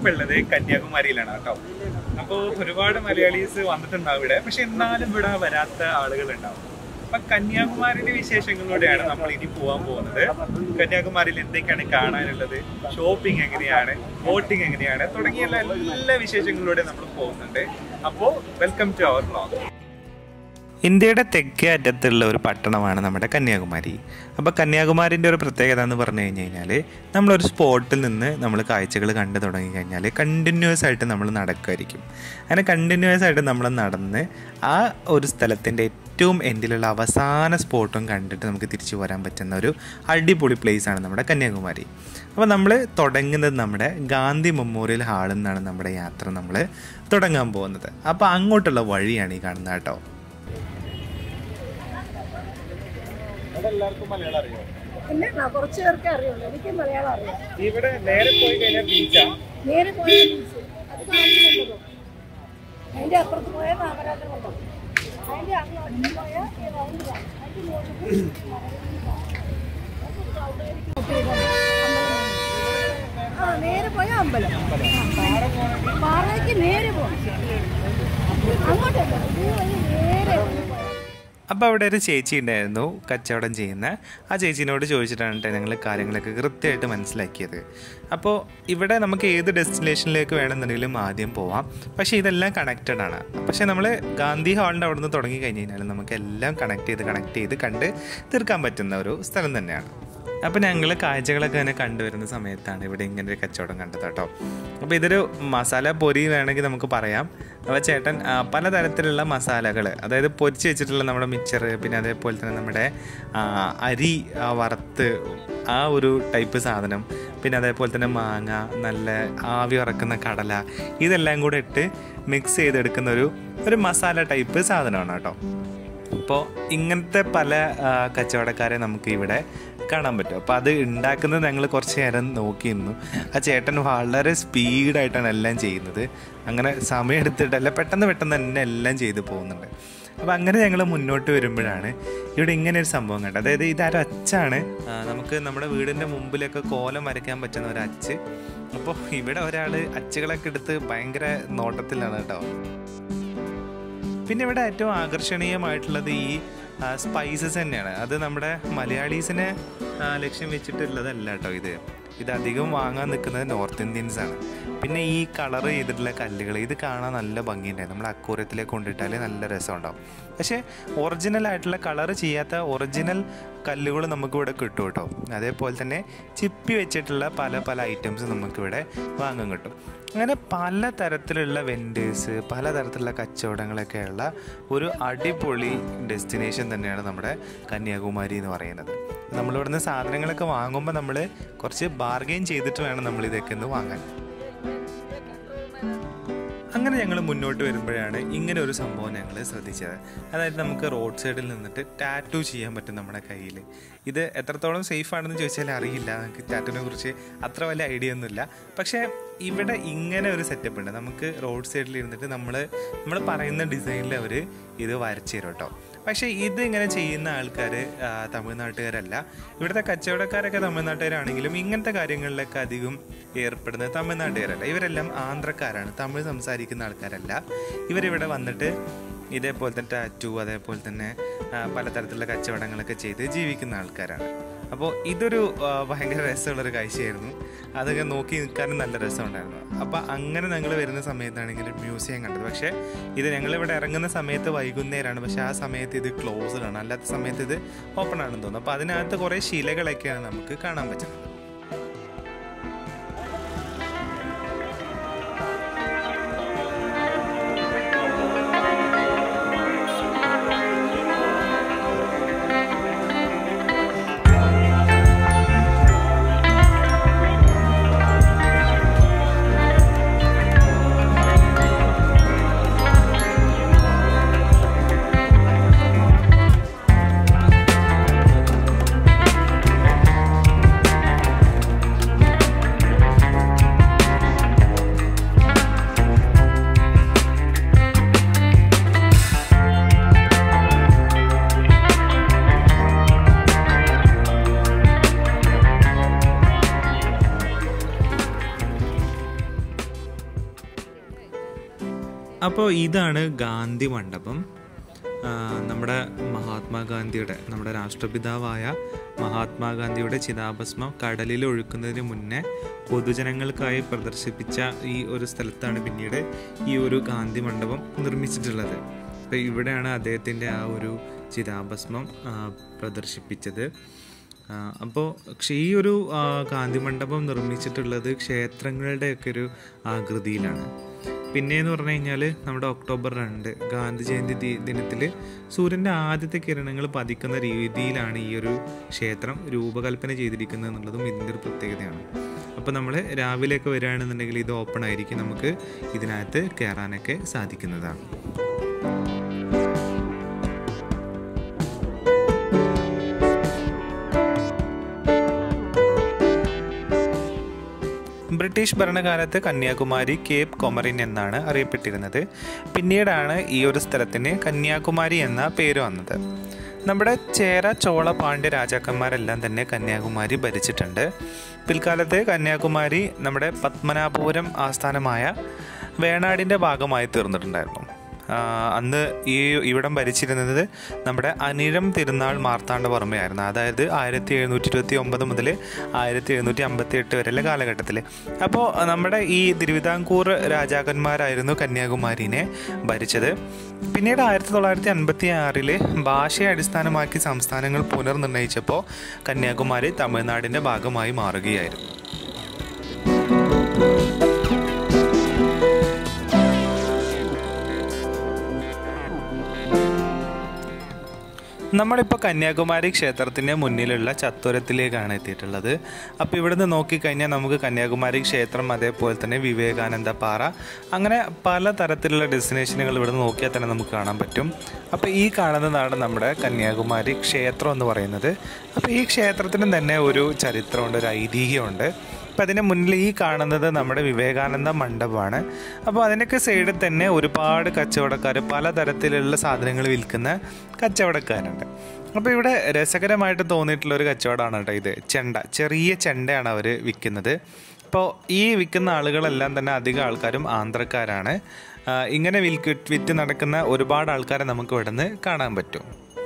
നമ്മളിപ്പോ ഉള്ളത് കന്യാകുമാരിയിലാണ് കേട്ടോ അപ്പോൾ ഒരുപാട് മലയാളീസ് വന്നിട്ടുണ്ടാവും ഇവിടെ പക്ഷെ എന്നാലും ഇവിടെ വരാത്ത ആളുകൾ ഉണ്ടാവും അപ്പൊ കന്യാകുമാരിയുടെ വിശേഷങ്ങളിലൂടെയാണ് നമ്മൾ ഇനി പോകാൻ പോകുന്നത് കന്യാകുമാരിയിൽ എന്തൊക്കെയാണ് കാണാനുള്ളത് ഷോപ്പിംഗ് എങ്ങനെയാണ് ബോട്ടിംഗ് എങ്ങനെയാണ് തുടങ്ങിയ എല്ലാ വിശേഷങ്ങളിലൂടെ നമ്മൾ പോകുന്നുണ്ട് അപ്പോൾ വെൽക്കം ടു അവർ വ്ളോഗ് ഇന്ത്യയുടെ തെക്കേ അറ്റത്തുള്ള ഒരു പട്ടണമാണ് നമ്മുടെ കന്യാകുമാരി അപ്പോൾ കന്യാകുമാരിൻ്റെ ഒരു പ്രത്യേകത എന്ന് പറഞ്ഞു കഴിഞ്ഞ് കഴിഞ്ഞാൽ നമ്മളൊരു സ്പോട്ടിൽ നിന്ന് നമ്മൾ കാഴ്ചകൾ കണ്ടു തുടങ്ങി കഴിഞ്ഞാൽ കണ്ടിന്യൂസ് ആയിട്ട് നമ്മൾ നടക്കുമായിരിക്കും അങ്ങനെ കണ്ടിന്യൂസ് ആയിട്ട് നമ്മൾ നടന്ന് ആ ഒരു സ്ഥലത്തിൻ്റെ ഏറ്റവും എൻഡിലുള്ള അവസാന സ്പോട്ടും കണ്ടിട്ട് നമുക്ക് തിരിച്ചു വരാൻ പറ്റുന്ന ഒരു അടിപൊളി place ആണ് നമ്മുടെ കന്യാകുമാരി അപ്പോൾ നമ്മൾ തുടങ്ങുന്നത് നമ്മുടെ ഗാന്ധി മെമ്മോറിയൽ ഹാളിൽ നിന്നാണ് നമ്മുടെ യാത്ര നമ്മൾ തുടങ്ങാൻ പോകുന്നത് അപ്പോൾ അങ്ങോട്ടുള്ള വഴിയാണ് ഈ കാണുന്നത് കേട്ടോ എല്ലാവർക്കും മലയാളം അറിയോ ഇല്ല കുറച്ച് പേർക്ക് അറിയുള്ളൂ എനിക്ക് മലയാളം അറിയാം ഇവിടെ നേരെ പോയി കഴിഞ്ഞാൽ ബീച്ചാ നേരെ പോയ ബീച്ച് അത് കാണിക്കുന്നുണ്ടോ അതിന്റെ അപ്പുറത്ത് പോയ നാഗരാജൻ കൊണ്ടോ അതിന്റെ അങ്ങോട്ട് പോയ ഈ റൗണ്ട് കാണും. അതിന്റെ മുകളിൽ ആ നേരെ പോയ അമ്പലം പാറയ്ക്ക് നേരെ പോകും അങ്ങോട്ടല്ല ഇത് വഴി നേരെ പോയാൽ അപ്പോൾ അവിടെ ഒരു ചേച്ചി ഉണ്ടായിരുന്നു കച്ചവടം ചെയ്യുന്ന ആ ചേച്ചീനോട് ചോദിച്ചിട്ടാണ് കേട്ടോ ഞങ്ങൾ കാര്യങ്ങളൊക്കെ കൃത്യമായിട്ട് മനസ്സിലാക്കിയത് അപ്പോൾ ഇവിടെ നമുക്ക് ഏത് ഡെസ്റ്റിനേഷനിലേക്ക് വേണമെന്നുണ്ടെങ്കിലും ആദ്യം പോവാം പക്ഷേ ഇതെല്ലാം കണക്റ്റഡ് ആണ് പക്ഷേ നമ്മൾ ഗാന്ധി ഹാളിൻ്റെ അവിടെ നിന്ന് തുടങ്ങി കഴിഞ്ഞ് കഴിഞ്ഞാൽ നമുക്ക് എല്ലാം കണക്ട് ചെയ്ത് കണക്ട് ചെയ്ത് കണ്ട് തീർക്കാൻ പറ്റുന്ന ഒരു സ്ഥലം തന്നെയാണ് അപ്പോൾ ഞങ്ങൾ കാഴ്ചകളൊക്കെ ഇങ്ങനെ കണ്ടുവരുന്ന സമയത്താണ് ഇവിടെ ഇങ്ങനെ ഒരു കച്ചവടം കണ്ടത് കേട്ടോ അപ്പോൾ ഇതൊരു മസാല പൊരി വേണമെങ്കിൽ നമുക്ക് പറയാം അപ്പോൾ ചേട്ടൻ ആ, പലതരത്തിലുള്ള മസാലകൾ അതായത് പൊരിച്ച് വെച്ചിട്ടുള്ള നമ്മുടെ മിച്ചർ പിന്നെ അതേപോലെ തന്നെ നമ്മുടെ ആ, അരി ആ, വറുത്ത് ആ ഒരു ടൈപ്പ് സാധനം പിന്നെ അതേപോലെ തന്നെ മാങ്ങ നല്ല ആവി വറക്കുന്ന കടല ഇതെല്ലാം കൂടെ ഇട്ട് മിക്സ് ചെയ്തെടുക്കുന്ന ഒരു ഒരു മസാല ടൈപ്പ് സാധനമാണ് കേട്ടോ അപ്പോൾ ഇങ്ങനത്തെ പല ആ, കച്ചവടക്കാരെ നമുക്ക് ഇവിടെ കാണാൻ പറ്റും അപ്പോൾ അത് ഉണ്ടാക്കുന്നത് ഞങ്ങൾ കുറച്ച് നേരം നോക്കി നിന്നു ആ ചേട്ടൻ വളരെ സ്പീഡായിട്ടാണ് എല്ലാം ചെയ്യുന്നത് അങ്ങനെ സമയം എടുത്തിട്ടല്ല പെട്ടെന്ന് പെട്ടെന്ന് തന്നെ എല്ലാം ചെയ്ത് പോകുന്നുണ്ട് അപ്പോൾ അങ്ങനെ ഞങ്ങൾ മുന്നോട്ട് വരുമ്പോഴാണ് ഇവിടെ ഇങ്ങനെ ഒരു സംഭവം കണ്ടത് അതായത് ഇതൊരു അച്ചാണ് ആ, നമുക്ക് നമ്മുടെ വീടിൻ്റെ മുമ്പിലൊക്കെ കോലം വരയ്ക്കാൻ പറ്റുന്ന ഒരു അച്ച് അപ്പോൾ ഇവിടെ ഒരാൾ അച്ചുകളൊക്കെ എടുത്ത് ഭയങ്കര നോട്ടത്തിലാണ് കേട്ടോ പിന്നെ ഇവിടെ ഏറ്റവും ആകർഷണീയമായിട്ടുള്ളത് ഈ സ്പൈസസ് തന്നെയാണ് അത് നമ്മുടെ മലയാളീസിനെ ആ, ലക്ഷ്യം വെച്ചിട്ടുള്ളതല്ല കേട്ടോ ഇത് ഇത് അധികം വാങ്ങാൻ നിൽക്കുന്നത് നോർത്ത് ഇന്ത്യൻസ് ആണ് പിന്നെ ഈ കളർ ചെയ്തിട്ടുള്ള കല്ലുകൾ ഇത് കാണാൻ നല്ല ഭംഗിയുണ്ടായിരുന്നു നമ്മൾ അക്കൂരത്തിലേക്ക് കൊണ്ടിട്ടാൽ നല്ല രസമുണ്ടാവും പക്ഷേ ഒറിജിനൽ ആയിട്ടുള്ള കളർ ചെയ്യാത്ത ഒറിജിനൽ കല്ലുകൾ നമുക്കിവിടെ കിട്ടും കേട്ടോ അതേപോലെ തന്നെ ചിപ്പി വെച്ചിട്ടുള്ള പല പല ഐറ്റംസ് നമുക്കിവിടെ വാങ്ങാൻ കിട്ടും അങ്ങനെ പല തരത്തിലുള്ള വെൻഡേഴ്സ് പല തരത്തിലുള്ള കച്ചവടങ്ങളൊക്കെയുള്ള ഒരു അടിപൊളി ഡെസ്റ്റിനേഷൻ തന്നെയാണ് നമ്മുടെ കന്യാകുമാരി എന്ന് പറയുന്നത് നമ്മളിവിടുന്ന് സാധനങ്ങളൊക്കെ വാങ്ങുമ്പോൾ നമ്മൾ കുറച്ച് ബാർഗെയിൻ ചെയ്തിട്ട് വേണം നമ്മൾ ഇതൊക്കെ ഒന്ന് വാങ്ങാൻ അങ്ങനെ ഞങ്ങൾ മുന്നോട്ട് വരുമ്പോഴാണ് ഇങ്ങനെ ഒരു സംഭവം ഞങ്ങൾ ശ്രദ്ധിച്ചത് അതായത് നമുക്ക് റോഡ് സൈഡിൽ നിന്നിട്ട് ടാറ്റു ചെയ്യാൻ പറ്റും നമ്മുടെ കയ്യിൽ ഇത് എത്രത്തോളം സേഫ് ആണെന്ന് ചോദിച്ചാൽ അറിയില്ല നമുക്ക് ടാറ്റുവിനെ കുറിച്ച് അത്ര വലിയ ഐഡിയ ഒന്നുമില്ല പക്ഷേ ഇവിടെ ഇങ്ങനെ ഒരു സെറ്റപ്പ് ഉണ്ട് നമുക്ക് റോഡ് സൈഡിൽ ഇരുന്നിട്ട് നമ്മൾ നമ്മൾ പറയുന്ന ഡിസൈനിൽ അവർ ഇത് വരച്ചു തരും കേട്ടോ പക്ഷേ ഇത് ഇങ്ങനെ ചെയ്യുന്ന ആൾക്കാർ തമിഴ്നാട്ടുകാരല്ല ഇവിടുത്തെ കച്ചവടക്കാരൊക്കെ തമിഴ്നാട്ടുകാരാണെങ്കിലും ഇങ്ങനത്തെ കാര്യങ്ങളിലൊക്കെ അധികം ഏർപ്പെടുന്നത് തമിഴ്നാട്ടുകാരല്ല ഇവരെല്ലാം ആന്ധ്രക്കാരാണ് തമിഴ് സംസാരിക്കുന്ന ആൾക്കാരല്ല ഇവരിവിടെ വന്നിട്ട് ഇതേപോലെ തന്നെ ടാറ്റു അതേപോലെ തന്നെ ആ, പലതരത്തിലുള്ള കച്ചവടങ്ങളൊക്കെ ചെയ്ത് ജീവിക്കുന്ന ആൾക്കാരാണ് അപ്പോൾ ഇതൊരു ആ, ഭയങ്കര രസമുള്ളൊരു കാഴ്ചയായിരുന്നു അതൊക്കെ നോക്കി നിൽക്കാനും നല്ല രസമുണ്ടായിരുന്നു അപ്പോൾ അങ്ങനെ ഞങ്ങൾ വരുന്ന സമയത്താണെങ്കിൽ മ്യൂസിയം കണ്ടത് പക്ഷേ ഇത് ഞങ്ങളിവിടെ ഇറങ്ങുന്ന സമയത്ത് വൈകുന്നേരമാണ് പക്ഷേ ആ സമയത്ത് ഇത് ക്ലോസ്ഡ് ആണ് അല്ലാത്ത സമയത്ത് ഇത് ഓപ്പൺ ആണെന്ന് തോന്നുന്നു അപ്പോൾ അതിനകത്ത് കുറേ ശിലകളൊക്കെയാണ് നമുക്ക് കാണാൻ പറ്റുന്നത് അപ്പോൾ ഇതാണ് ഗാന്ധി മണ്ഡപം ആ, നമ്മുടെ മഹാത്മാഗാന്ധിയുടെ നമ്മുടെ രാഷ്ട്രപിതാവായ മഹാത്മാഗാന്ധിയുടെ ചിതാഭസ്മം കടലിൽ ഒഴുക്കുന്നതിന് മുന്നേ പൊതുജനങ്ങൾക്കായി പ്രദർശിപ്പിച്ച ഈ ഒരു സ്ഥലത്താണ് പിന്നീട് ഈ ഒരു ഗാന്ധി മണ്ഡപം നിർമ്മിച്ചിട്ടുള്ളത് അപ്പോൾ ഇവിടെയാണ് അദ്ദേഹത്തിൻ്റെ ആ ഒരു ചിതാഭസ്മം ആ, പ്രദർശിപ്പിച്ചത് അപ്പോൾ ഈ ഒരു ആ, ഗാന്ധി മണ്ഡപം നിർമ്മിച്ചിട്ടുള്ളത് ക്ഷേത്രങ്ങളുടെയൊക്കെ ഒരു ആകൃതിയിലാണ് പിന്നെ എന്ന് പറഞ്ഞു കഴിഞ്ഞാൽ നമ്മുടെ ഒക്ടോബർ രണ്ട് ഗാന്ധി ജയന്തി ദിനത്തിൽ സൂര്യൻ്റെ ആദ്യത്തെ കിരണങ്ങൾ പതിക്കുന്ന രീതിയിലാണ് ഈ ഒരു ക്ഷേത്രം രൂപകൽപ്പന ചെയ്തിരിക്കുന്നത് എന്നുള്ളതും ഇതിൻ്റെ ഒരു പ്രത്യേകതയാണ് അപ്പോൾ നമ്മൾ രാവിലെയൊക്കെ വരികയാണെന്നുണ്ടെങ്കിൽ ഇത് ഓപ്പൺ ആയിരിക്കും നമുക്ക് ഇതിനകത്ത് കയറാനൊക്കെ സാധിക്കുന്നതാണ് ബ്രിട്ടീഷ് ഭരണകാലത്ത് കന്യാകുമാരി കേപ്പ് കൊമറിൻ എന്നാണ് അറിയപ്പെട്ടിരുന്നത് പിന്നീടാണ് ഈ ഒരു സ്ഥലത്തിന് കന്യാകുമാരി എന്ന പേര് വന്നത് നമ്മുടെ ചേര ചോള പാണ്ഡ്യ രാജാക്കന്മാരെല്ലാം തന്നെ കന്യാകുമാരി ഭരിച്ചിട്ടുണ്ട് പിൽക്കാലത്ത് കന്യാകുമാരി നമ്മുടെ പത്മനാഭപുരം ആസ്ഥാനമായ വേണാടിൻ്റെ ഭാഗമായി തീർന്നിട്ടുണ്ടായിരുന്നു ആ, അന്ന് ഈ ഇവിടം ഭരിച്ചിരുന്നത് നമ്മുടെ അനിഴം തിരുനാൾ മാർത്താണ്ഡവർമ്മയായിരുന്നു അതായത് ആയിരത്തി എഴുന്നൂറ്റി ഇരുപത്തി ഒമ്പത് മുതൽ ആയിരത്തി എഴുന്നൂറ്റി അമ്പത്തി എട്ട് വരെയുള്ള കാലഘട്ടത്തിൽ അപ്പോൾ നമ്മുടെ ഈ തിരുവിതാംകൂർ രാജാക്കന്മാരായിരുന്നു കന്യാകുമാരിനെ ഭരിച്ചത് പിന്നീട് ആയിരത്തി തൊള്ളായിരത്തി അൻപത്തി ആറില് ഭാഷയെ അടിസ്ഥാനമാക്കി സംസ്ഥാനങ്ങൾ പുനർനിർണയിച്ചപ്പോൾ കന്യാകുമാരി തമിഴ്നാടിൻ്റെ ഭാഗമായി മാറുകയായിരുന്നു നമ്മളിപ്പോൾ കന്യാകുമാരി ക്ഷേത്രത്തിൻ്റെ മുന്നിലുള്ള ചത്തുരത്തിലേക്കാണ് എത്തിയിട്ടുള്ളത് അപ്പോൾ ഇവിടുന്ന് നോക്കിക്കഴിഞ്ഞാൽ നമുക്ക് കന്യാകുമാരി ക്ഷേത്രം അതേപോലെ തന്നെ വിവേകാനന്ദ പാറ അങ്ങനെ പല തരത്തിലുള്ള ഡെസ്റ്റിനേഷനുകൾ ഇവിടുന്ന് നോക്കിയാൽ തന്നെ നമുക്ക് കാണാൻ പറ്റും അപ്പോൾ ഈ കാണുന്നതാണ് നമ്മുടെ കന്യാകുമാരി ക്ഷേത്രം എന്ന് പറയുന്നത് അപ്പോൾ ഈ ക്ഷേത്രത്തിനും തന്നെ ഒരു ചരിത്രമുണ്ട് ഒരു ഐതിഹ്യമുണ്ട് അപ്പം അതിന് മുന്നിൽ ഈ കാണുന്നത് നമ്മുടെ വിവേകാനന്ദ മണ്ഡപമാണ് അപ്പോൾ അതിനൊക്കെ സൈഡിൽ തന്നെ ഒരുപാട് കച്ചവടക്കാർ പലതരത്തിലുള്ള സാധനങ്ങൾ വിൽക്കുന്ന കച്ചവടക്കാരുണ്ട് അപ്പോൾ ഇവിടെ രസകരമായിട്ട് തോന്നിയിട്ടുള്ള ഒരു കച്ചവടമാണ് കേട്ടോ ഇത് ചെണ്ട ചെറിയ ചെണ്ടയാണ് അവർ വിൽക്കുന്നത് അപ്പോൾ ഈ വിൽക്കുന്ന ആളുകളെല്ലാം തന്നെ അധികം ആൾക്കാരും ആന്ധ്രക്കാരാണ് ആ, ഇങ്ങനെ വിൽക്ക് വിറ്റ് നടക്കുന്ന ഒരുപാട് ആൾക്കാരെ നമുക്ക് ഇവിടെ നിന്ന് കാണാൻ പറ്റും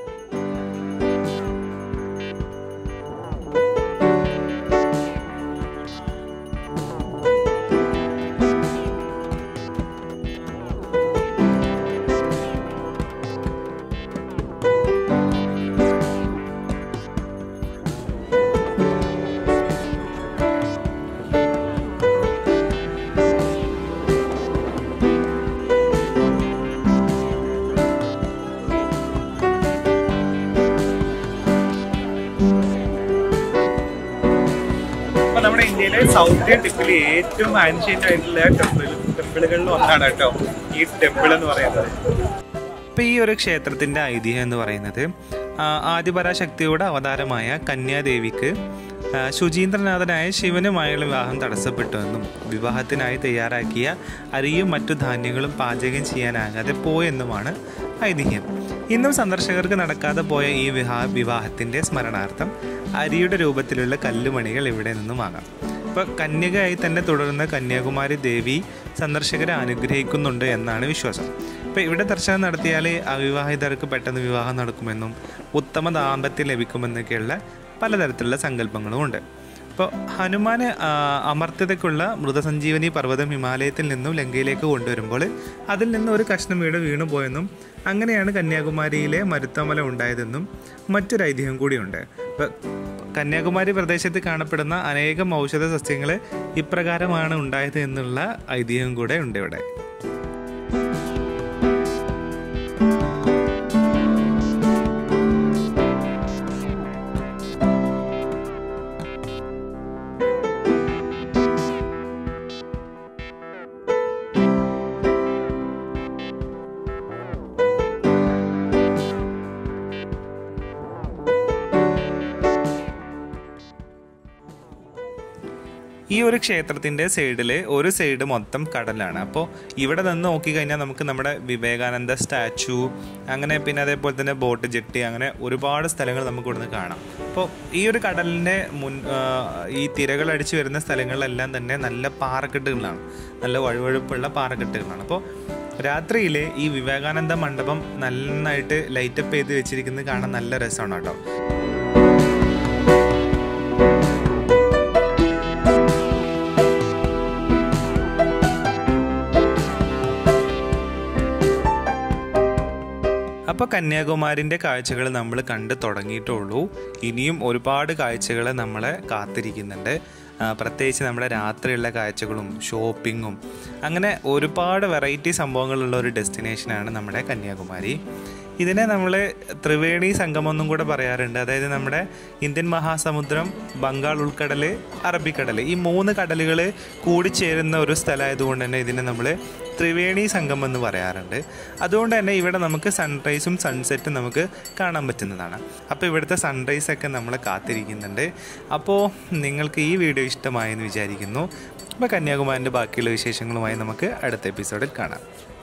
അപ്പൊ നമ്മുടെ ഇന്ത്യയിലെ സൗത്ത് ടിപ്പിൽ ഏറ്റവും ആൻഷ്യന്റ് ആയിട്ടുള്ള ടെമ്പിൾ ടെമ്പിളുകളിൽ ഒന്നാണ് കേട്ടോ ഈ ടെമ്പിൾ എന്ന് പറയുന്നത് ഇപ്പം ഈ ഒരു ക്ഷേത്രത്തിൻ്റെ ഐതിഹ്യം എന്ന് പറയുന്നത് ആ, ആദിപരാശക്തിയുടെ അവതാരമായ കന്യാദേവിക്ക് ആ, ശുചീന്ദ്രനാഥനായ ശിവനുമായുള്ള വിവാഹം തടസ്സപ്പെട്ടുവെന്നും വിവാഹത്തിനായി തയ്യാറാക്കിയ അരിയും മറ്റു ധാന്യങ്ങളും പാചകം ചെയ്യാനാകാതെ പോയെന്നുമാണ് ഐതിഹ്യം ഇന്നും സന്ദർശകർക്ക് നടക്കാതെ പോയ ഈ വിവാഹ വിവാഹത്തിൻ്റെ സ്മരണാർത്ഥം അരിയുടെ രൂപത്തിലുള്ള കല്ലുമണികൾ ഇവിടെ നിന്നും വാങ്ങാം ഇപ്പോൾ കന്യകയായി തന്നെ തുടരുന്ന കന്യാകുമാരി ദേവി സന്ദർശകരെ അനുഗ്രഹിക്കുന്നുണ്ട് എന്നാണ് വിശ്വാസം ഇപ്പോൾ ഇവിടെ ദർശനം നടത്തിയാൽ അവിവാഹിതർക്ക് പെട്ടെന്ന് വിവാഹം നടക്കുമെന്നും ഉത്തമ ദാമ്പത്യം ലഭിക്കുമെന്നൊക്കെയുള്ള പലതരത്തിലുള്ള സങ്കല്പങ്ങളും ഉണ്ട് ഇപ്പോൾ ഹനുമാന് ആ, അമർത്യതയ്ക്കുള്ള മൃതസഞ്ജീവനി പർവ്വതം ഹിമാലയത്തിൽ നിന്നും ലങ്കയിലേക്ക് കൊണ്ടുവരുമ്പോൾ അതിൽ നിന്ന് ഒരു കഷ്ണം വീട് വീണു പോയെന്നും അങ്ങനെയാണ് കന്യാകുമാരിയിലെ മരുത്തമല ഉണ്ടായതെന്നും മറ്റൊരു ഐതിഹ്യം കൂടിയുണ്ട് ഇപ്പോൾ കന്യാകുമാരി പ്രദേശത്ത് കാണപ്പെടുന്ന അനേകം ഔഷധ സസ്യങ്ങൾ ഇപ്രകാരമാണ് ഉണ്ടായത് എന്നുള്ള ഐതിഹ്യം കൂടെ ഉണ്ട് ഇവിടെ ഈ ഒരു ക്ഷേത്രത്തിൻ്റെ സൈഡിൽ ഒരു സൈഡ് മൊത്തം കടലാണ് അപ്പോൾ ഇവിടെ നിന്ന് നോക്കിക്കഴിഞ്ഞാൽ നമുക്ക് നമ്മുടെ വിവേകാനന്ദ സ്റ്റാച്ചു അങ്ങനെ പിന്നെ അതേപോലെ തന്നെ ബോട്ട് ജെട്ടി അങ്ങനെ ഒരുപാട് സ്ഥലങ്ങൾ നമുക്ക് ഇവിടുന്ന് കാണാം അപ്പോൾ ഈ ഒരു കടലിൻ്റെ മുൻ ആ, ഈ തിരകൾ അടിച്ചു വരുന്ന സ്ഥലങ്ങളിലെല്ലാം തന്നെ നല്ല പാറക്കെട്ടുകളാണ് നല്ല വഴുവഴുപ്പുള്ള പാറക്കെട്ടുകളാണ് അപ്പോൾ രാത്രിയിൽ ഈ വിവേകാനന്ദ മണ്ഡപം നന്നായിട്ട് ലൈറ്റപ്പ് ചെയ്ത് വെച്ചിരിക്കുന്നത് കാണാൻ നല്ല രസമാണ് കേട്ടോ അപ്പോൾ കന്യാകുമാരിൻ്റെ കാഴ്ചകൾ നമ്മൾ കണ്ട് തുടങ്ങിയിട്ടുള്ളൂ ഇനിയും ഒരുപാട് കാഴ്ചകൾ നമ്മളെ കാത്തിരിക്കുന്നുണ്ട് ആ, പ്രത്യേകിച്ച് നമ്മുടെ രാത്രിയുള്ള കാഴ്ചകളും ഷോപ്പിങ്ങും അങ്ങനെ ഒരുപാട് വെറൈറ്റി സംഭവങ്ങളുള്ള ഒരു ഡെസ്റ്റിനേഷനാണ് നമ്മുടെ കന്യാകുമാരി ഇതിനെ നമ്മൾ ത്രിവേണി സംഗമം എന്നും കൂടെ പറയാറുണ്ട് അതായത് നമ്മുടെ ഇന്ത്യൻ മഹാസമുദ്രം ബംഗാൾ ഉൾക്കടൽ അറബിക്കടൽ ഈ മൂന്ന് കടലുകൾ കൂടിച്ചേരുന്ന ഒരു സ്ഥലമായതുകൊണ്ട് തന്നെ ഇതിനെ നമ്മൾ ത്രിവേണി സംഗമം എന്ന് പറയാറുണ്ട് അതുകൊണ്ട് തന്നെ ഇവിടെ നമുക്ക് സൺറൈസും സൺസെറ്റും നമുക്ക് കാണാൻ പറ്റുന്നതാണ് അപ്പോൾ ഇവിടുത്തെ സൺറൈസ് ഒക്കെ നമ്മൾ കാത്തിരിക്കുന്നുണ്ട് അപ്പോൾ നിങ്ങൾക്ക് ഈ വീഡിയോ ഇഷ്ടമായെന്ന് വിചാരിക്കുന്നു അപ്പോൾ കന്യാകുമാരിൻ്റെ ബാക്കിയുള്ള വിശേഷങ്ങളുമായി നമുക്ക് അടുത്ത എപ്പിസോഡിൽ കാണാം